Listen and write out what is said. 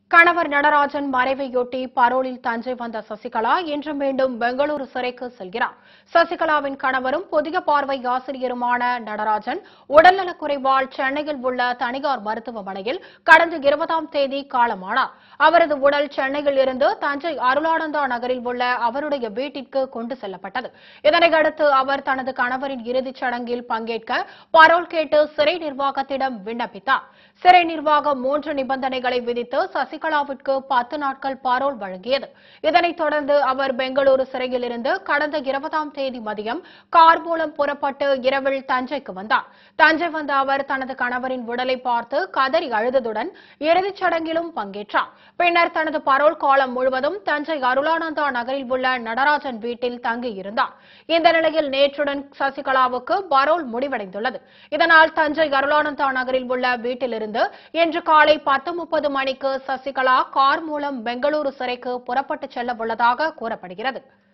கணவர் நடராஜன் மறைவையொட்டி பரோலில் தஞ்சை வந்த சசிகலா இன்று மீண்டும் பெங்களூரு சிறைக்கு செல்கிறார் சசிகலாவின் கணவரும் புதிய பார்வை ஆசிரியருமான நடராஜன் உடல்நலக்குறைவால் சென்னையில் உள்ள தனியார் மருத்துவமனையில் கடந்த இருபதாம் தேதி காலமானார் அவரது உடல் சென்னையில் இருந்து தஞ்சை அருளானந்தா நகரில் உள்ள அவருடைய வீட்டிற்கு கொண்டு செல்லப்பட்டது இதனையடுத்து அவர் தனது கணவரின் இறுதிச் சடங்கில் பங்கேற்க பரோல் கேட்டு சிறை நிர்வாகத்திடம் விண்ணப்பித்தார் சிறை நிர்வாகம் மூன்று நிபந்தனைகளை விதித்து சசிகலாவிற்கு பத்து நாட்கள் பரோல் வழங்கியது இதனைத் தொடர்ந்து அவர் பெங்களூரு சிறையில் இருந்து கடந்த இருபதாம் தேதி மதியம் கார் மூலம் புறப்பட்டு இரவில் தஞ்சைக்கு வந்தார் தஞ்சை வந்த அவர் தனது கணவரின் உடலை பார்த்து கதறி அழுததுடன் இறுதிச் சடங்கிலும் பங்கேற்றார் பின்னர் தனது பரோல் காலம் முழுவதும் தஞ்சை அருளானந்தா நகரில் உள்ள நடராஜன் வீட்டில் தங்கியிருந்தார் இந்த நிலையில் நேற்றுடன் சசிகலாவுக்கு பரோல் முடிவடைந்துள்ளது இதனால் தஞ்சை அருளானந்தா நகரில் உள்ள வீட்டிலிருந்து இன்று காலை பத்து முப்பது மணிக்கு சசிகலா கார் மூலம் பெங்களூரு சிறைக்கு புறப்பட்டுச் செல்ல உள்ளதாக கூறப்படுகிறது